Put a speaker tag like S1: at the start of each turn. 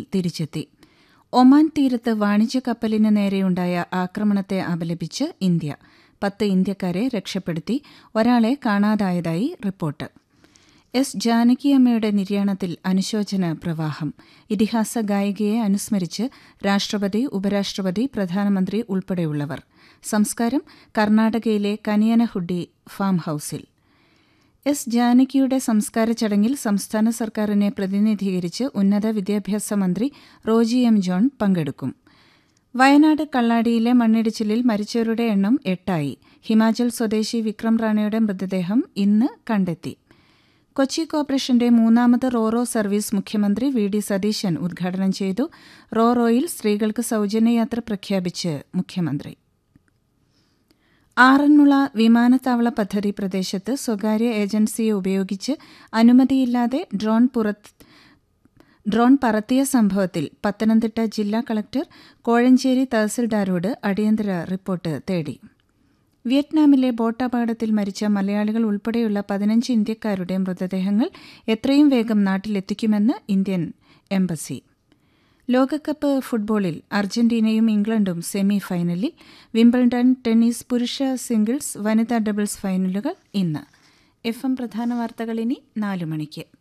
S1: തിരിച്ചെത്തി ഒമാൻ തീരത്ത് വാണിജ്യ കപ്പലിന് നേരെയുണ്ടായ ആക്രമണത്തെ അപലപിച്ച് ഇന്ത്യ പത്ത് ഇന്ത്യക്കാരെ രക്ഷപ്പെടുത്തി ഒരാളെ കാണാതായതായി റിപ്പോർട്ട് എസ് ജാനകിയമ്മയുടെ നിര്യാണത്തിൽ അനുശോചന പ്രവാഹം ഇതിഹാസ ഗായികയെ അനുസ്മരിച്ച് രാഷ്ട്രപതി ഉപരാഷ്ട്രപതി പ്രധാനമന്ത്രി ഉൾപ്പെടെയുള്ളവർ സംസ്കാരം കർണാടകയിലെ കനിയനഹുഡി ഫാം ഹൌസിൽ എസ് ജാനകിയുടെ സംസ്കാര ചടങ്ങിൽ സംസ്ഥാന സർക്കാരിനെ പ്രതിനിധീകരിച്ച് ഉന്നത വിദ്യാഭ്യാസ മന്ത്രി റോജി എം ജോൺ പങ്കെടുക്കും വയനാട് കള്ളാടിയിലെ മണ്ണിടിച്ചിലിൽ മരിച്ചവരുടെ എണ്ണം എട്ടായി ഹിമാചൽ സ്വദേശി വിക്രം റാണയുടെ മൃതദേഹം ഇന്ന് കണ്ടെത്തി കൊച്ചി കോർപ്പറേഷന്റെ മൂന്നാമത് റോറോ സർവീസ് മുഖ്യമന്ത്രി വി ഡി സതീശൻ ഉദ്ഘാടനം ചെയ്തു റോറോയിൽ സ്ത്രീകൾക്ക് സൗജന്യയാത്ര പ്രഖ്യാപിച്ച് മുഖ്യമന്ത്രി ആറന്മുള വിമാനത്താവള പദ്ധതി പ്രദേശത്ത് സ്വകാര്യ ഏജൻസിയെ ഉപയോഗിച്ച് അനുമതിയില്ലാതെ ഡ്രോൺ പുറത്ത് ഡ്രോൺ പറത്തിയ സംഭവത്തിൽ പത്തനംതിട്ട ജില്ലാ കളക്ടർ കോഴഞ്ചേരി തഹസിൽദാരോട് അടിയന്തര റിപ്പോർട്ട് തേടി വിയറ്റ്നാമിലെ ബോട്ടപകടത്തിൽ മരിച്ച മലയാളികൾ ഉൾപ്പെടെയുള്ള പതിനഞ്ച് ഇന്ത്യക്കാരുടെ മൃതദേഹങ്ങൾ എത്രയും വേഗം നാട്ടിലെത്തിക്കുമെന്ന് ഇന്ത്യൻ എംബസി ലോകകപ്പ് ഫുട്ബോളിൽ അർജന്റീനയും ഇംഗ്ലണ്ടും സെമി ഫൈനലിൽ വിംബിൾഡൺ ടെന്നീസ് പുരുഷ സിംഗിൾസ് വനിതാ ഡബിൾസ് ഫൈനലുകൾ ഇന്ന് എഫ് എം പ്രധാന വാർത്തകൾ ഇനി നാലു മണിക്ക്